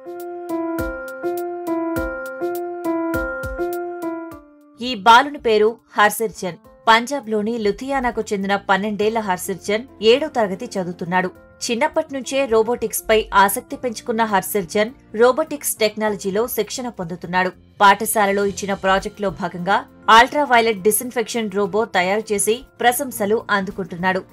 ఈ బాలుని పేరు హర్సిర్జన్ పంజాబ్లోని లుధియానాకు చెందిన పన్నెండేళ్ల హర్సిర్జన్ ఏడో తరగతి చదువుతున్నాడు చిన్నప్పటి నుంచే రోబోటిక్స్ పై ఆసక్తి పెంచుకున్న హర్సిర్జన్ రోబోటిక్స్ టెక్నాలజీలో శిక్షణ పొందుతున్నాడు పాఠశాలలో ఇచ్చిన ప్రాజెక్టులో భాగంగా అల్ట్రా వైలెట్ డిస్ఇన్ఫెక్షన్ రోబో తయారు చేసి ప్రశంసలు అందుకుంటున్నాడు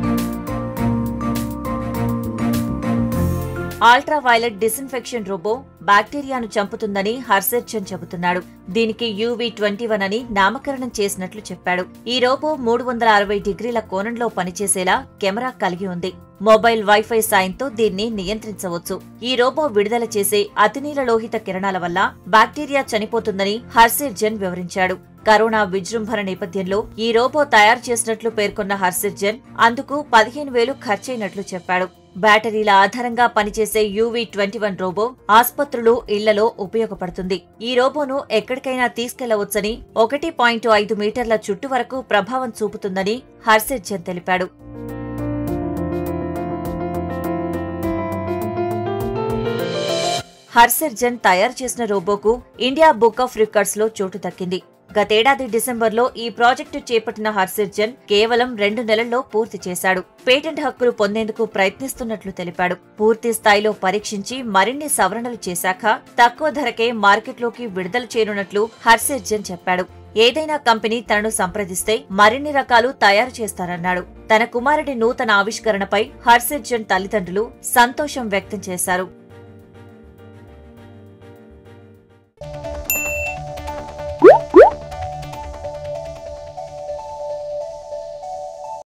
అల్ట్రా వైలెట్ డిస్ఇన్ఫెక్షన్ రోబో బ్యాక్టీరియాను చంపుతుందని హర్సెర్జన్ చెబుతున్నాడు దీనికి యూవీ ట్వంటీ వన్ అని నామకరణం చేసినట్లు చెప్పాడు ఈ రోబో మూడు వందల అరవై డిగ్రీల కోణంలో పనిచేసేలా కెమెరా కలిగి ఉంది మొబైల్ వైఫై సాయంతో దీన్ని నియంత్రించవచ్చు ఈ రోబో విడుదల చేసే అతినీల లోహిత కిరణాల వల్ల బ్యాక్టీరియా చనిపోతుందని హర్సిర్జన్ వివరించాడు కరోనా విజృంభణ నేపథ్యంలో ఈ రోబో తయారు చేసినట్లు పేర్కొన్న హర్సిర్జన్ అందుకు పదిహేను వేలు ఖర్చయినట్లు చెప్పాడు బ్యాటరీల ఆధారంగా పనిచేసే యూవీ ట్వంటీ వన్ రోబో ఆస్పత్రులు ఇళ్లలో ఉపయోగపడుతుంది ఈ రోబోను ఎక్కడికైనా తీసుకెళ్లవచ్చని ఒకటి పాయింట్ ఐదు మీటర్ల చుట్టు వరకు ప్రభావం చూపుతుందని హర్సిర్జన్ తెలిపాడు హర్సిర్జన్ తయారు చేసిన రోబోకు ఇండియా బుక్ ఆఫ్ రికార్డ్స్ లో చోటు దక్కింది గతేడాది డిసెంబర్లో ఈ ప్రాజెక్టు చేపట్టిన హర్సిర్జన్ కేవలం రెండు నెలల్లో పూర్తి చేశాడు పేటెంట్ హక్కులు పొందేందుకు ప్రయత్నిస్తున్నట్లు తెలిపాడు పూర్తి స్థాయిలో పరీక్షించి మరిన్ని సవరణలు చేశాక తక్కువ ధరకే మార్కెట్లోకి విడుదల చేయనున్నట్లు హర్సిర్జన్ చెప్పాడు ఏదైనా కంపెనీ తనను సంప్రదిస్తే మరిన్ని రకాలు తయారు చేస్తారన్నాడు తన కుమారుడి నూతన ఆవిష్కరణపై హర్సిర్జన్ తల్లిదండ్రులు సంతోషం వ్యక్తం చేశారు